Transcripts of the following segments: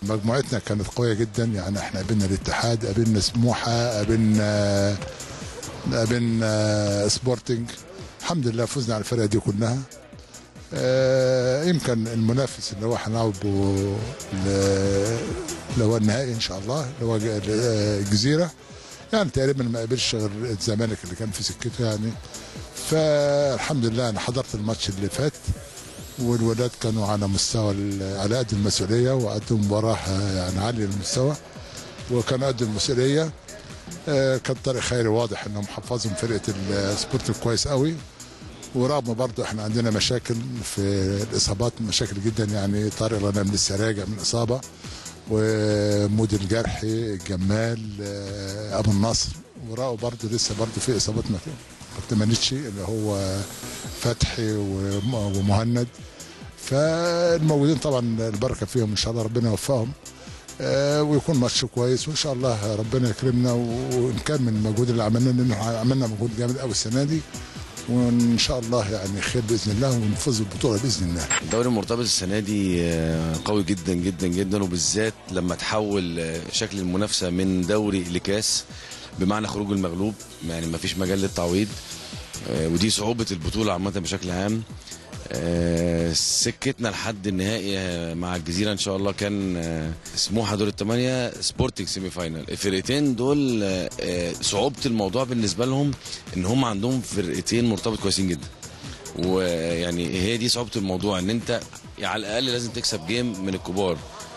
مجموعتنا كانت قويه جدا يعني احنا قابلنا الاتحاد قابلنا سموحه قابلنا قابلنا سبورتنج الحمد لله فزنا على الفرقه دي كلها آه، يمكن المنافس اللي هو هنلعبه ل- اللي هو النهائي ان شاء الله اللي هو ج- الجزيره يعني تقريبا ما قابلش غير الزمالك اللي كان في سكته يعني فالحمد لله انا حضرت الماتش اللي فات والولاد كانوا على مستوى ال- على قد المسؤوليه وقدموا مباراه يعني عاليه المستوى وكانوا قد المسؤوليه آه، كان طارق خيري واضح انه محفظهم فرقه السبورت كويس قوي ورغم برضه احنا عندنا مشاكل في الاصابات مشاكل جدا يعني طارق غنام لسه راجع من اصابه ومود الجرحي الجمال آه، ابو النصر وراءه برضه لسه برضه في اصابات ما ما اكتملتش اللي هو فتحي وم- ومهند فالموجودين طبعا البركه فيهم ان شاء الله ربنا يوفقهم آه، ويكون ماتش كويس وان شاء الله ربنا يكرمنا ونكمل المجهود اللي عملناه لان إحنا عملنا مجهود جامد قوي السنه دي وان شاء الله يعني خير باذن الله ونفوز بالبطوله باذن الله الدوري المرتبط السنه دي آه، قوي جدا جدا جدا وبالذات لما تحول آه، شكل المنافسه من دوري لكاس بمعنى خروج المغلوب يعني ما فيش مجال للتعويض آه، ودي صعوبه البطوله عامه بشكل عام آه، سكتنا لحد النهائي آه، مع الجزيره ان شاء الله كان آه، سموحه دور الثمانيه سبورتنج سيمي فاينال الفرقتين دول آه، آه، صعوبه الموضوع بالنسبه لهم ان هم عندهم فرقتين مرتبط كويسين جدا ويعني هي دي صعوبه الموضوع ان انت على الاقل لازم تكسب جيم من الكبار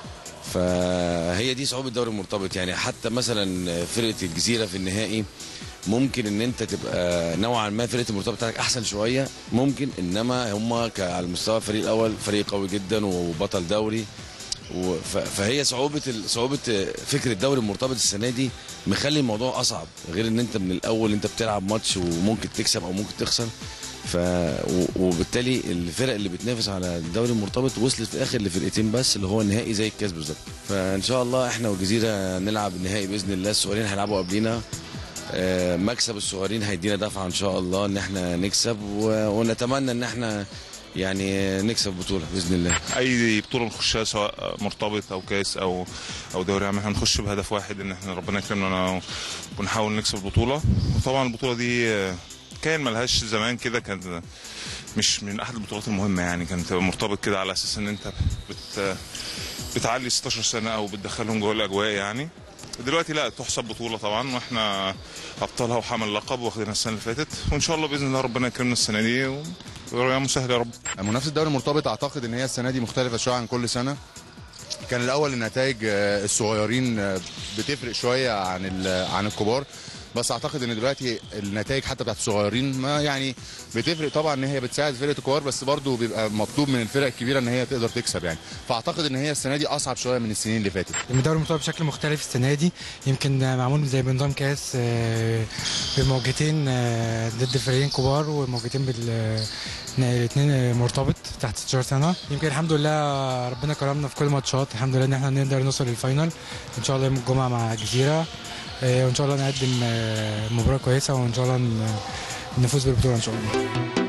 فهي دي صعوبه الدوري المرتبط يعني حتى مثلا فرقه الجزيره في النهائي ممكن ان انت تبقى نوعا ما فرقه المرتبط بتاعتك احسن شويه ممكن انما هم على المستوى الفريق الاول فريق قوي جدا وبطل دوري و- ف- فهي صعوبه ال- صعوبه فكره الدوري المرتبط السنه دي مخلي الموضوع اصعب غير ان انت من الاول انت بتلعب ماتش وممكن تكسب او ممكن تخسر ف و- وبالتالي الفرق اللي بتنافس على الدوري المرتبط وصلت في الاخر لفرقتين بس اللي هو النهائي زي الكاس بالظبط فان شاء الله احنا والجزيره نلعب النهائي باذن الله الصغيرين هيلعبوا قبلينا آه، مكسب الصغيرين هيدينا دفعه ان شاء الله ان احنا نكسب و- ونتمنى ان احنا يعني نكسب بطوله باذن الله اي بطوله نخشها سواء مرتبط او كاس او او دوري عام احنا هنخش بهدف واحد ان احنا ربنا يكرمنا ونحاول نكسب البطوله وطبعا البطوله دي آه، كان ملهاش زمان كده كان مش من احد البطولات المهمه يعني كانت مرتبط كده على اساس ان انت بت بتعلي 16 سنه او بتدخلهم جوه الاجواء يعني دلوقتي لا تحسب بطوله طبعا واحنا ابطالها وحامل لقب واخدينها السنه اللي فاتت وان شاء الله باذن الله ربنا يكرمنا السنه دي و- ويا مسهل يا رب منافسه الدوري المرتبط اعتقد ان هي السنه دي مختلفه شويه عن كل سنه كان الاول النتائج آه، الصغيرين آه، بتفرق شويه عن ال- عن الكبار بس اعتقد ان دلوقتي النتائج حتى بتاعت الصغيرين ما يعني بتفرق طبعا ان هي بتساعد فرقه الكبار بس برضه بيبقى مطلوب من الفرق الكبيره ان هي تقدر تكسب يعني فاعتقد ان هي السنه دي اصعب شويه من السنين اللي فاتت الدوري المرتبط بشكل مختلف السنه دي يمكن معمول زي بنظام كاس آه، بموجتين آه، ضد فريقين كبار وموجتين بال الاثنين مرتبط تحت 16 سنه يمكن الحمد لله ربنا كرمنا في كل الماتشات الحمد لله ان احنا نقدر نوصل للفاينل ان شاء الله يوم الجمعه مع الجزيره آه، وان شاء الله نقدم آه، مباراه كويسه وان شاء الله ن- نفوز بالبطوله ان شاء الله